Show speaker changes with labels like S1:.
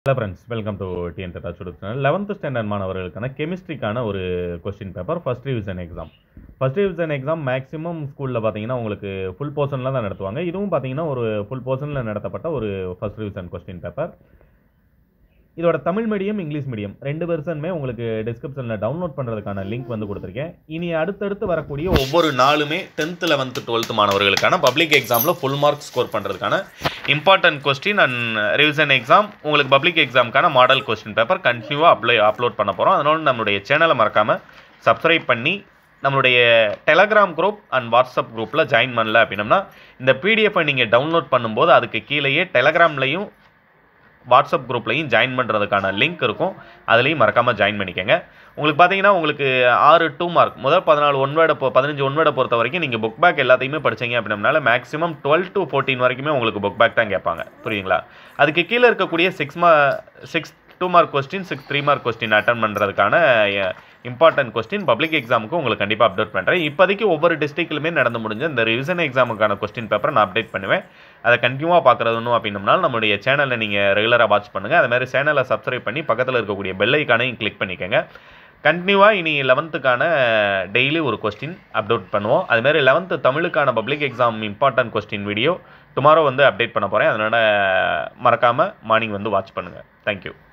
S1: hello friends welcome to TN டெட்டா சுடுத்தல் eleventh standard மாணவர்களுக்கான கெமிஸ்ட்ரிக்கான ஒரு question paper first revision exam first revision exam maximum ஸ்கூலில் பார்த்தீங்கன்னா உங்களுக்கு ஃபுல் போர்ஷனில் தான் நடத்துவாங்க இதுவும் பார்த்தீங்கன்னா ஒரு ஃபுல் போர்ஷனில் நடத்தப்பட்ட ஒரு ஃபர்ஸ்ட் ரிவிஷன் கொஸ்டின் பேப்பர் இதோட தமிழ் மீடியம் இங்கிலீஷ் மீடியம் ரெண்டு வெர்ஷனுமே உங்களுக்கு டிஸ்கிரிப்ஷனில் டவுன்லோட் பண்ணுறதுக்கான லிங்க் வந்து கொடுத்துருக்கேன் இனி அடுத்தடுத்து வரக்கூடிய ஒவ்வொரு நாளுமே டென்த்து லெவன்த்து டுவெல்த்து மாணவர்களுக்கான பப்ளிக் எக்ஸாமில் ஃபுல் மார்க் ஸ்கோர் பண்ணுறதுக்கான important question and revision exam உங்களுக்கு பப்ளிக் எக்ஸாமுக்கான மாடல் கொஸ்டின் பேப்பர் கண்டினியூவாக அப்ளை அப்லோட் பண்ண போகிறோம் அதனால நம்மளுடைய சேனலை மறக்காமல் சப்ஸ்கிரைப் பண்ணி நம்மளுடைய டெலகிராம் குரூப் அண்ட் வாட்ஸ்அப் குரூப்பில் ஜாயின் பண்ணல அப்படின்னம்னா இந்த பிடிஎஃபை நீங்கள் டவுன்லோட் பண்ணும்போது அதுக்கு கீழேயே டெலகிராம்லையும் வாட்ஸ்அப் குரூப்லையும் ஜாயின் பண்ணுறதுக்கான லிங்க் இருக்கும் அதுலேயும் மறக்காமல் ஜாயின் பண்ணிக்கோங்க உங்களுக்கு பார்த்தீங்கன்னா உங்களுக்கு ஆறு டூ மார்க் முதல் பதினாலு ஒன் வேர்டை பொ பதினஞ்சு ஒன் வேர்டை பொறுத்த வரைக்கும் நீங்கள் புக் பேக் எல்லாத்தையுமே படிச்சீங்க அப்படின்னால மேக்ஸிமம் டுவெல் டு ஃபோர்டீன் வரைக்குமே உங்களுக்கு புக் பேக் தான் கேட்பாங்க புரியுதுங்களா அதுக்கு கீழே இருக்கக்கூடிய சிக்ஸ் மா six two mark question six three mark question attend பண்ணுறதுக்கான இம்பார்ட்டன்ட் கொஸ்டின் பப்ளிக் எக்ஸாமுக்கு உங்களுக்கு கண்டிப்பாக அப்டேட் பண்ணுறேன் இப்போதைக்கு ஒவ்வொரு டிஸ்ட்ரிக்ட்லுமே நடந்து முடிஞ்ச இந்த ரிவிஷன் எக்ஸாமுக்கான கொஸ்டின் பேப்பரை நான் அப்டேட் பண்ணுவேன் அதை கண்டினியூவாக பார்க்குறதுன்னு அப்படின்னம்னால நம்மளுடைய சேனலை நீங்கள் ரெகுலராக வாட்ச் பண்ணுங்கள் அது மாதிரி சேனலை சப்ஸ்கிரைப் பண்ணி பக்கத்தில் இருக்கக்கூடிய பெல் ஐக்கானையும் கிளிக் பண்ணிக்கோங்க கண்டினியூவாக இனி லெவன்த்துக்கான டெய்லி ஒரு கொஸ்டின் அப்டேட் பண்ணுவோம் அதுமாரி லெவன்த்து தமிழுக்கான public exam important question video tomorrow வந்து அப்டேட் பண்ண போகிறேன் அதனால் மறக்காமல் மார்னிங் வந்து வாட்ச் பண்ணுங்கள் தேங்க்யூ